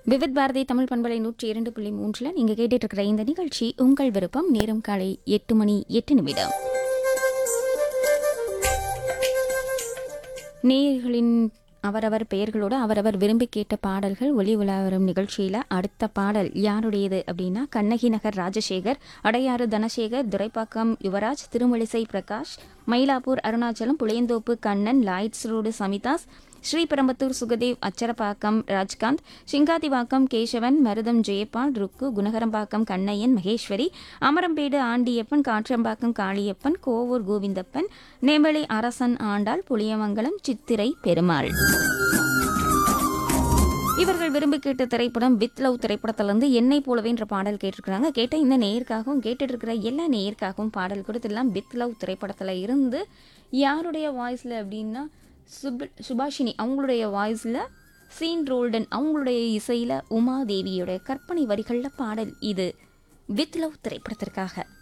விவித் பாரதி தமிழ் பண்பலை நூற்றி இரண்டு புள்ளி மூன்றில் நீங்கள் கேட்டுட்டு இருக்கிற இந்த நிகழ்ச்சி உங்கள் விருப்பம் நேரம் காலை எட்டு மணி எட்டு நிமிடம் நேயர்களின் அவரவர் பெயர்களோடு அவரவர் விரும்பி கேட்ட பாடல்கள் ஒளி உலா வரும் நிகழ்ச்சியில் அடுத்த பாடல் யாருடையது அப்படின்னா கண்ணகி நகர் ராஜசேகர் அடையாறு தனசேகர் துரைப்பாக்கம் யுவராஜ் திருமலிசை பிரகாஷ் மயிலாப்பூர் அருணாச்சலம் புளியந்தோப்பு கண்ணன் லாய்ட்ஸ் ரோடு சமிதாஸ் ஸ்ரீபெரும்பத்தூர் சுகதேவ் அச்சரப்பாக்கம் ராஜ்காந்த் சிங்காதிவாக்கம் கேசவன் மருதம் ஜெயபால் ருக்கு குணகரம்பாக்கம் கண்ணையன் மகேஸ்வரி அமரம்பேடு ஆண்டியப்பன் காற்றம்பாக்கம் காளியப்பன் கோவூர் கோவிந்தப்பன் நேமளி அரசன் ஆண்டாள் புளியமங்கலம் சித்திரை பெருமாள் இவர்கள் விரும்பி கேட்ட திரைப்படம் வித் லவ் திரைப்படத்திலிருந்து என்னை போலவேன்ற பாடல் கேட்டிருக்கிறாங்க கேட்ட இந்த நேயருக்காகவும் கேட்டுட்டு இருக்கிற எல்லா நேயருக்காகவும் பாடல் கொடுத்துடலாம் வித் லவ் திரைப்படத்தில் இருந்து யாருடைய வாய்ஸில் அப்படின்னா சுப் சுபாஷினி அவங்களுடைய வாய்ஸில் சீன் ரோல்டன் அவங்களுடைய இசையில் உமாதேவியோட கற்பனை வரிகளில் பாடல் இது வித் லவ் திரைப்படத்திற்காக